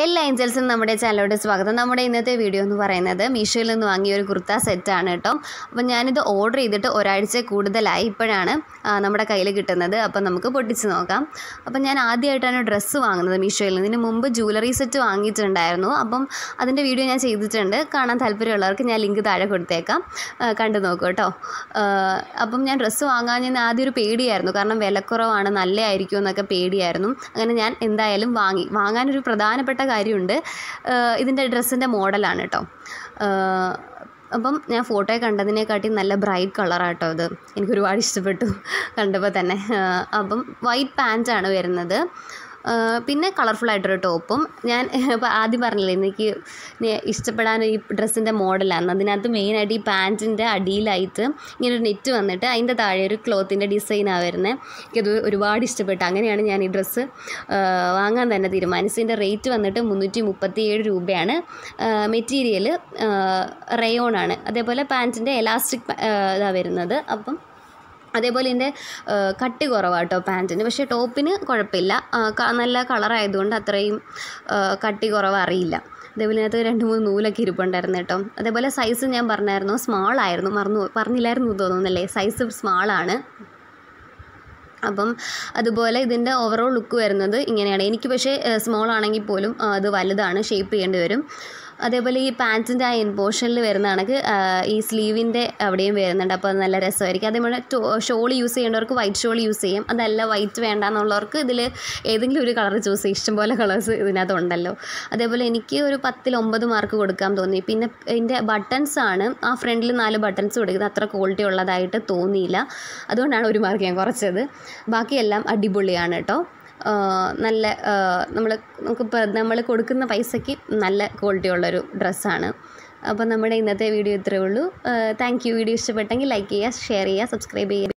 എല്ലാ ഏഞ്ചൽസിനും നമ്മുടെ ചാനലോട് സ്വാഗതം നമ്മുടെ ഇന്നത്തെ വീഡിയോ എന്ന് പറയുന്നത് മീഷോയിൽ നിന്ന് വാങ്ങിയ ഒരു കുർത്ത സെറ്റാണ് കേട്ടോ അപ്പം ഞാനിത് ഓർഡർ ചെയ്തിട്ട് ഒരാഴ്ച കൂടുതലായി ഇപ്പോഴാണ് ആ, നമ്മുടെ കയ്യിൽ കിട്ടുന്നത് അപ്പം നമുക്ക് പൊട്ടിച്ച് നോക്കാം അപ്പം ഞാൻ ആദ്യമായിട്ടാണ് ഡ്രസ്സ് വാങ്ങുന്നത് മീഷോയിൽ നിന്ന് ഇതിന് മുമ്പ് ജൂവലറി സെറ്റ് വാങ്ങിയിട്ടുണ്ടായിരുന്നു അപ്പം അതിൻ്റെ വീഡിയോ ഞാൻ ചെയ്തിട്ടുണ്ട് കാണാൻ താല്പര്യമുള്ളവർക്ക് ഞാൻ ലിങ്ക് താഴെ കൊടുത്തേക്കാം ആ, കണ്ടു നോക്കൂ കേട്ടോ ആ, അപ്പം ഞാൻ ഡ്രസ്സ് വാങ്ങാൻ ഞാൻ ആദ്യം ഒരു പേടിയായിരുന്നു കാരണം വിലക്കുറവാണ് നല്ലതായിരിക്കും എന്നൊക്കെ പേടിയായിരുന്നു അങ്ങനെ ഞാൻ എന്തായാലും വാങ്ങി വാങ്ങാനൊരു പ്രധാനപ്പെട്ട കാര്യമുണ്ട് ആ, ഇതിൻ്റെ ഡ്രസ്സിൻ്റെ മോഡലാണ് കേട്ടോ ആ, അപ്പം ഞാൻ ഫോട്ടോയിൽ കണ്ടതിനെക്കാട്ടി നല്ല ബ്രൈറ്റ് കളറാട്ടോ ഇത് എനിക്ക് ഒരുപാട് ഇഷ്ടപ്പെട്ടു കണ്ടപ്പോൾ തന്നെ ആ, അപ്പം വൈറ്റ് പാൻറ്റാണ് വരുന്നത് ആ, പിന്നെ കളർഫുൾ ആയിട്ടൊരു ടോപ്പും ഞാൻ ഇപ്പോൾ ആദ്യം പറഞ്ഞില്ലേ എനിക്ക് നെ- ഇഷ്ടപ്പെടാൻ ഈ ഡ്രസ്സിൻ്റെ മോഡലാണ് അതിനകത്ത് മെയിനായിട്ട് ഈ പാൻറ്റിൻ്റെ അടിയിലായിട്ട് ഇങ്ങനെ ഒരു നെറ്റ് വന്നിട്ട് അതിൻ്റെ താഴെ ഒരു ക്ലോത്തിൻ്റെ ഡിസൈനാണ് വരുന്നത് എനിക്കത് ഒരുപാട് ഇഷ്ടപ്പെട്ടു അങ്ങനെയാണ് ഞാൻ ഈ ഡ്രസ്സ് വാങ്ങാൻ തന്നെ തീരുമാനിച്ചത് ഇതിൻ്റെ റേറ്റ് വന്നിട്ട് മുന്നൂറ്റി മുപ്പത്തി ഏഴ് രൂപയാണ് മെറ്റീരിയൽ റയോൺ ആണ് അതേപോലെ പാൻറ്റിൻ്റെ എലാസ്റ്റിക് ഇതാണ് വരുന്നത് അപ്പം അതേപോലെ ഇതിൻ്റെ കട്ടി കുറവാണ് കേട്ടോ പാൻറ്റിന് പക്ഷേ ടോപ്പിന് കുഴപ്പമില്ല ആ, ക- നല്ല കളറായതുകൊണ്ട് അത്രയും ആ, കട്ടി കുറവ് അറിയില്ല അതേപോലെ ഇതിനകത്ത് രണ്ട് മൂന്ന് നൂലൊക്കെ ഇരിപ്പുണ്ടായിരുന്നു കേട്ടോ അതേപോലെ സൈസ് ഞാൻ പറഞ്ഞായിരുന്നു സ്മാൾ ആയിരുന്നു മറന്നു പറഞ്ഞില്ലായിരുന്നു തോന്നുന്നല്ലേ സൈസ് സ്മാളാണ് അപ്പം അതുപോലെ ഇതിൻ്റെ ഓവറോൾ ലുക്ക് വരുന്നത് ഇങ്ങനെയാണ് എനിക്ക് പക്ഷേ സ്മോൾ ആണെങ്കിൽ പോലും ആ, അത് വലുതാണ് ഷേപ്പ് ചെയ്യേണ്ടി വരും അതേപോലെ ഈ പാൻറ്റിൻ്റെ ആ എൻ പോർഷനിൽ വരുന്ന കണക്ക് ആ, ഈ സ്ലീവിൻ്റെ അവിടെയും വരുന്നുണ്ട് അപ്പോൾ അത് നല്ല രസമായിരിക്കും അതേപോലെ ഷോൾ യൂസ് ചെയ്യേണ്ടവർക്ക് വൈറ്റ് ഷോൾ യൂസ് ചെയ്യും അതല്ല വൈറ്റ് വേണ്ട എന്നുള്ളവർക്ക് ഇതിൽ ഏതെങ്കിലും ഒരു കളർ ചൂസ് ചെയ്യും ഇഷ്ടംപോലെ കളേഴ്സ് ഇതിനകത്ത് ഉണ്ടല്ലോ അതേപോലെ എനിക്ക് ഒരു പത്തിൽ ഒമ്പത് മാർക്ക് കൊടുക്കാൻ തോന്നി പിന്നെ ഇതിൻ്റെ ബട്ടൺസ് ആണ് ആ ഫ്രണ്ടിൽ നാല് ബട്ടൺസ് കൊടുക്കുന്നത് അത്ര ക്വാളിറ്റി ഉള്ളതായിട്ട് തോന്നിയില്ല അതുകൊണ്ടാണ് ഒരു മാർക്ക് ഞാൻ കുറച്ചത് ബാക്കിയെല്ലാം അടിപൊളിയാണ് കേട്ടോ ആ, നല്ല നമ്മൾ നമുക്കിപ്പോൾ നമ്മൾ കൊടുക്കുന്ന പൈസയ്ക്ക് നല്ല ക്വാളിറ്റി ഉള്ളൊരു ഡ്രസ്സാണ് അപ്പോൾ നമ്മുടെ ഇന്നത്തെ വീഡിയോ ഇത്രയേ ഉള്ളൂ താങ്ക് യു വീഡിയോ ഇഷ്ടപ്പെട്ടെങ്കിൽ ലൈക്ക് ചെയ്യുക ഷെയർ ചെയ്യുക സബ്സ്ക്രൈബ് ചെയ്യുക